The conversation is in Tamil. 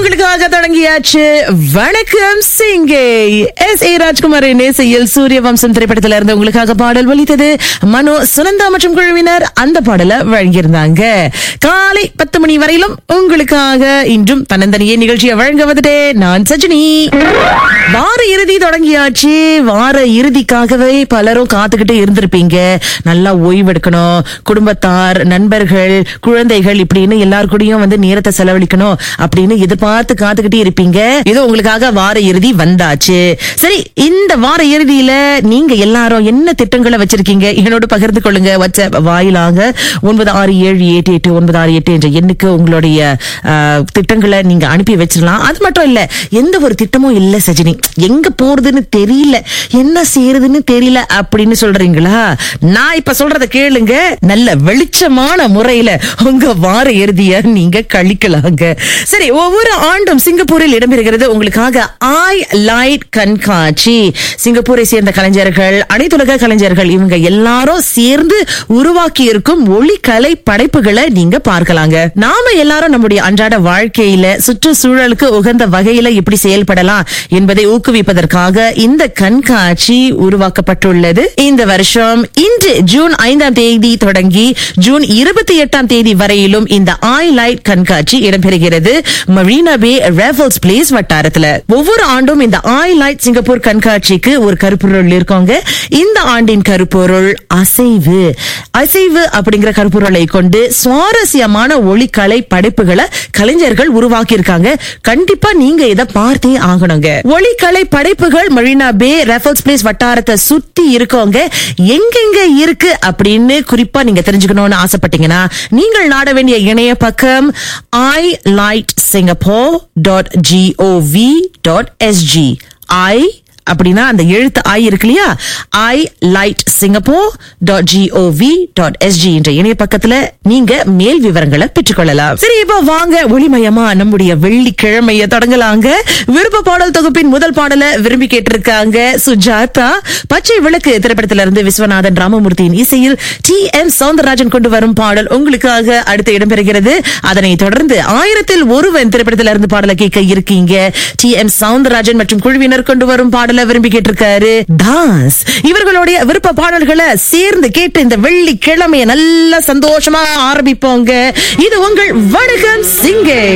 உங்களுக்காக தொடங்கியாச்சு வணக்கம் சிங்கே எஸ் ஏ ராஜ்குமார் நேசையில் சூரிய வம்சம் திரைப்படத்துல இருந்து உங்களுக்காக பாடல் ஒலித்தது மனோ சுனந்தா மற்றும் குழுவினர் அந்த பாடலை வழங்கியிருந்தாங்க காலை பத்து மணி வரையிலும் உங்களுக்காக இன்றும் தன்னந்தனியே நிகழ்ச்சியை வழங்க வந்துட்டேன் நான் சஜினி வார இறுதி தொடங்கியாச்சு வார இறுதிக்காகவே பலரும் காத்துக்கிட்டு இருந்திருப்பீங்க நல்லா ஓய்வெடுக்கணும் குடும்பத்தார் நண்பர்கள் குழந்தைகள் இப்படின்னு எல்லார் கூடயும் வந்து நேரத்தை செலவழிக்கணும் அப்படின்னு எதிர்பார்த்து காத்துக்கிட்டே இருப்பீங்க இது உங்களுக்காக வார இறுதி வந்தாச்சு சரி இந்த வார இறுதியில நீங்க எல்லாரும் என்ன திட்டங்களை வச்சிருக்கீங்க என்னோட பகிர்ந்து கொள்ளுங்க வாட்ஸ்அப் வாயிலாக ஒன்பது ஆறு ஏழு எட்டு எட்டு ஒன்பது ஆறு எட்டு என்ற எண்ணுக்கு உங்களுடைய ஆஹ், திட்டங்களை நீங்க அனுப்பி வச்சிடலாம் அது மட்டும் இல்ல எந்த ஒரு திட்டமும் இல்ல சஜினி எங்க போறதுன்னு தெரியல என்ன செய்யறதுன்னு தெரியல அப்படின்னு சொல்றீங்களா நான் இப்ப சொல்றத கேளுங்க நல்ல வெளிச்சமான முறையில உங்க வார இறுதிய நீங்க கழிக்கலாங்க சரி ஒவ்வொரு ஆண்டும் சிங்கப்பூரில் இடம்பெறுகிறது உங்களுக்காக ஐ லைட் கண்காட்சி சிங்கப்பூரை சேர்ந்த கலைஞர்கள் அனைத்துலக கலைஞர்கள் இவங்க எல்லாரும் சேர்ந்து உருவாக்கி இருக்கும் ஒளிக்கலை படைப்புகளை நீங்க பார்க்கலாங்க நாம எல்லாரும் நம்முடைய அன்றாட வாழ்க்கையில சுற்றுச்சூழலுக்கு உகந்த வகையில எப்படி செயல்படலாம் என்பதை ஊக்குவிப்பதற்காக இந்த கண்காட்சி உருவாக்கப்பட்டுள்ளது இந்த வருஷம் இன்று ஜூன் ஐந்தாம் தேதி தொடங்கி ஜூன் இருபத்தி எட்டாம் தேதி வரையிலும் இந்த ஐ லைட் கண்காட்சி இடம்பெறுகிறது மரீனா பே ரேஃபல்ஸ் பிளேஸ் வட்டாரத்துல ஒவ்வொரு ஆண்டும் இந்த ஐ லைட் சிங்கப்பூர் கண்காட்சிக்கு ஒரு கருப்பொருள் இருக்கோங்க இந்த ஆண்டின் கருப்பொருள் அசைவு அசைவு அப்படிங்கிற கருப்பொருளை கொண்டு சுவாரஸ்யமான ஒளிக்கலை படைப்புகளை கலைஞர்கள் உருவாக்கி இருக்காங்க கண்டிப்பா நீங்க இதை பார்த்தே ஆகணுங்க ஒளிக்கலை படைப்புகள் மரீனா பே ரெஃபல்ஸ் பிளேஸ் வட்டாரத்தை சுத்தி இருக்கவங்க எங்கெங்க இருக்கு அப்படின்னு குறிப்பா நீங்க தெரிஞ்சுக்கணும்னு ஆசைப்பட்டீங்கன்னா நீங்கள் நாட வேண்டிய இணைய பக்கம் i Light Singapore dot gov dot SG I அப்படின்னா அந்த எழுத்து ஐ இருக்கு இல்லையா i Light Singapore dot gov dot SG என்ற இணைய பக்கத்துல நீங்க மேல் விவரங்களை பெற்றுக்கொள்ளலாம் சரி இப்போ வாங்க ஒளிமயமா நம்முடைய வெள்ளிக்கிழமைய தொடங்கலாங்க விருப்ப பாடல் தொகுப்பின் முதல் பாடலை விரும்பி கேட்டிருக்காங்க சுஜாதா பச்சை விளக்கு திரைப்படத்திலிருந்து இருந்து விஸ்வநாதன் ராமமூர்த்தியின் இசையில் டி எம் சவுந்தரராஜன் கொண்டு வரும் பாடல் உங்களுக்காக அடுத்து இடம்பெறுகிறது அதனைத் தொடர்ந்து ஆயிரத்தில் ஒருவன் திரைப்படத்திலிருந்து இருந்து பாடலை கேட்க இருக்கீங்க டி எம் சவுந்தரராஜன் மற்றும் குழுவினர் கொண்டு வரும் பாடலை விரும்பி கேட்டிருக்காரு தாஸ் இவர்களுடைய விருப்ப பாடல்களை சேர்ந்து கேட்டு இந்த வெள்ளிக்கிழமைய நல்லா சந்தோஷமா ஆரம்பிப்போங்க இது உங்கள் வணக்கம் சிங்கே